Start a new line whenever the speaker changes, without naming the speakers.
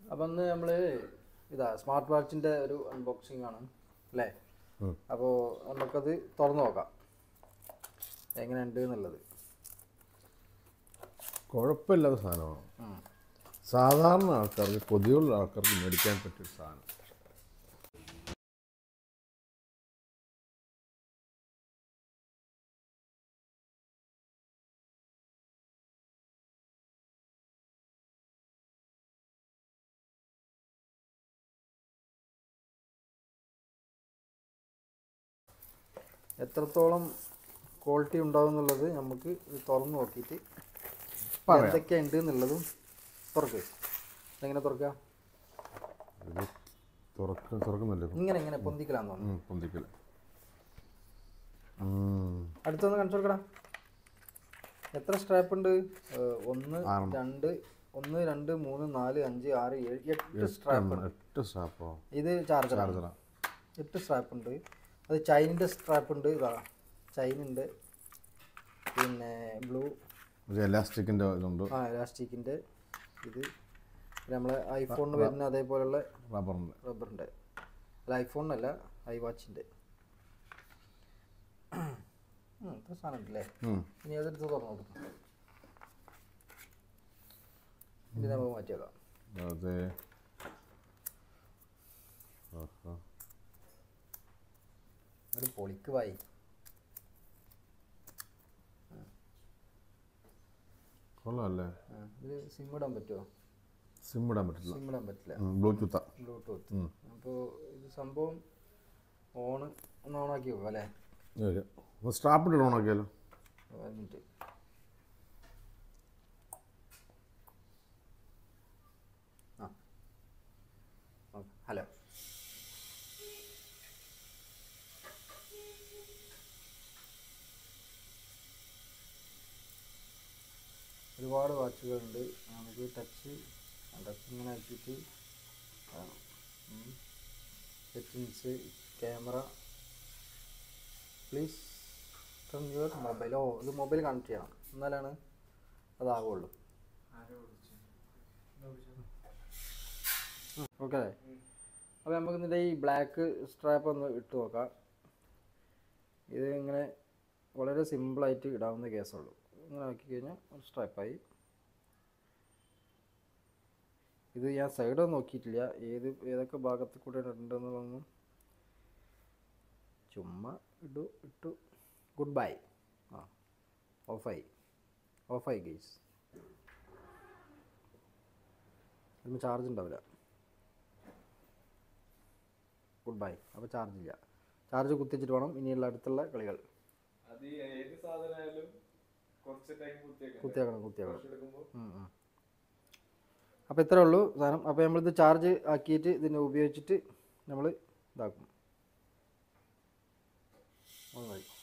അപ്പം ഇന്ന് നമ്മൾ ഇതാ സ്മാർട്ട് വാച്ചിൻ്റെ ഒരു അൺബോക്സിംഗ് ആണ് അല്ലേ
ഉം.
അപ്പോൾ നമുക്കത് തുറന്നു നോക്കാം എങ്ങനെയുണ്ട് എന്നുള്ളത്
കുഴപ്പമില്ലാത്ത സാധനമാണ്
ഉം.
സാധാരണ ആൾക്കാർക്ക് കൊതിയുള്ള ആൾക്കാർക്ക് മേടിക്കാൻ പറ്റിയ ഒരു സാധനം
എത്രത്തോളം ക്വാളിറ്റി ഉണ്ടാവും എന്നുള്ളത് നമുക്ക് ഇത് തുറന്നു നോക്കിയിട്ട്
പറയാം.
എന്തൊക്കെ ഉണ്ട് എന്നുള്ളതും തുറക്ക് എങ്ങനെ തുറക്കുക
ഇത് തുറക്ക തുറക്കുന്നില്ലേ
ഇങ്ങനെ ഇങ്ങനെ പൊന്തിക്കലാന്ന് തോന്നുന്നു
ഉം, പൊന്തിക്കല്
അടുത്തൊന്ന് കാണിച്ചു കൊടുക്കടാ എത്ര സ്ട്രാപ്പ് ഉണ്ട് ഏഹ്, ഒന്ന്
ആറെണ്ണം.
രണ്ട് ഒന്ന് രണ്ട് മൂന്ന് നാല് അഞ്ച് ആറ് ഏഴ് എട്ട് സ്ട്രാപ്പ് ഉണ്ട്
എട്ട് സ്റ്റാപ്പോ
ഇത് ചാർജറാണ്
ചാർജറാ
എട്ട് സ്ട്രാപ്പ് ഉണ്ട് അത് ചൈനിൻ്റെ സ്ട്രാപ്പ് ഉണ്ട് ഇതാ ചൈന ഉണ്ട് പിന്നെ ബ്ലൂ
ഒരു എലാസ്റ്റിക്കിൻ്റെ ഇതുണ്ട്
ആ ഇലാസ്റ്റിക്കിൻ്റെ ഇത് പിന്നെ നമ്മളെ ഐഫോണിന് വരുന്ന അതേപോലുള്ള
റബ്ബറിൻ്റെ
റബ്ബറിൻ്റെ അല്ല ഐഫോണിനല്ല ഐ വാച്ചിൻ്റെ ഇത്ര സാധനം ഉണ്ടല്ലേ ഇനി അതെടുത്ത് തുറന്നു കൊടുക്കും ഇനി നമുക്ക് മാറ്റിയേക്കാം
അതെ ആഹാ.
ഒരു പൊളിക്ക് വായി
കൊള്ളാമല്ലേ
ഇതിൽ സിം ഇടാൻ പറ്റുമോ
സിം ഇടാൻ പറ്റില്ല
സിം ഇടാൻ പറ്റില്ല
ബ്ലൂടൂത്താ
ബ്ലൂടൂത്ത് അപ്പോൾ ഇത് സംഭവം ഓൺ ഒന്ന് ഓണാക്കി വെക്കാം അല്ലേ
സ്ട്രാപ്പ് ഇട്ട് ഓണാക്കിയാലോ
ഒരു മിനിറ്റ് ആ ഓക്കെ ഹലോ ഒരുപാട് വാച്ചുകളുണ്ട് നമുക്ക് ടച്ച് ടച്ച് ഇങ്ങനെ ആക്കിയിട്ട് settings camera please from your mobile ഓ ഇത് മൊബൈൽ കണക്ട് ചെയ്യണം എന്നാലാണ് അതാവുള്ളൂ ഓക്കെ അപ്പോൾ നമുക്ക് ഇതിൻ്റെ ഈ ബ്ലാക്ക് സ്ട്രാപ്പ് ഒന്ന് ഇട്ട് നോക്കാം ഇത് ഇങ്ങനെ വളരെ സിമ്പിളായിട്ട് ഇടാവുന്ന കേസുള്ളൂ ഇങ്ങനെ ആക്കി കഴിഞ്ഞാൽ ഒരു സ്ട്രാപ്പായി ഇത് ഞാൻ സൈഡ് നോക്കിയിട്ടില്ല ഏത് ഏതൊക്കെ ഭാഗത്ത് കൂടെ ഇടേണ്ടതെന്നുള്ളതൊന്നും ചുമ്മാ ഇടു ഇട്ടു ഗുഡ് ബൈ ആ ഓഫായി ഓഫായി ഗെയ്സ് ഇതിന് ചാർജ് ഉണ്ടാവില്ല ഗുഡ് ബൈ അപ്പോൾ ചാർജ് ഇല്ല ചാർജ് കുത്തിച്ചിട്ട് വേണം ഇനിയുള്ള അടുത്തുള്ള കളികൾ
അത് ഈ ഏത് സാധനമായാലും കുറച്ച് ടൈം കുത്തിയേക്കാം
കുത്തിയാക്കണം കുത്തിയാക്കണം
എടുക്കുമ്പോൾ
അപ്പോൾ ഇത്രേ ഉള്ളൂ സാധനം അപ്പോൾ നമ്മളിത് ചാർജ് ആക്കിയിട്ട് ഇതിനെ ഉപയോഗിച്ചിട്ട് നമ്മൾ ഇതാക്കും അത് മതി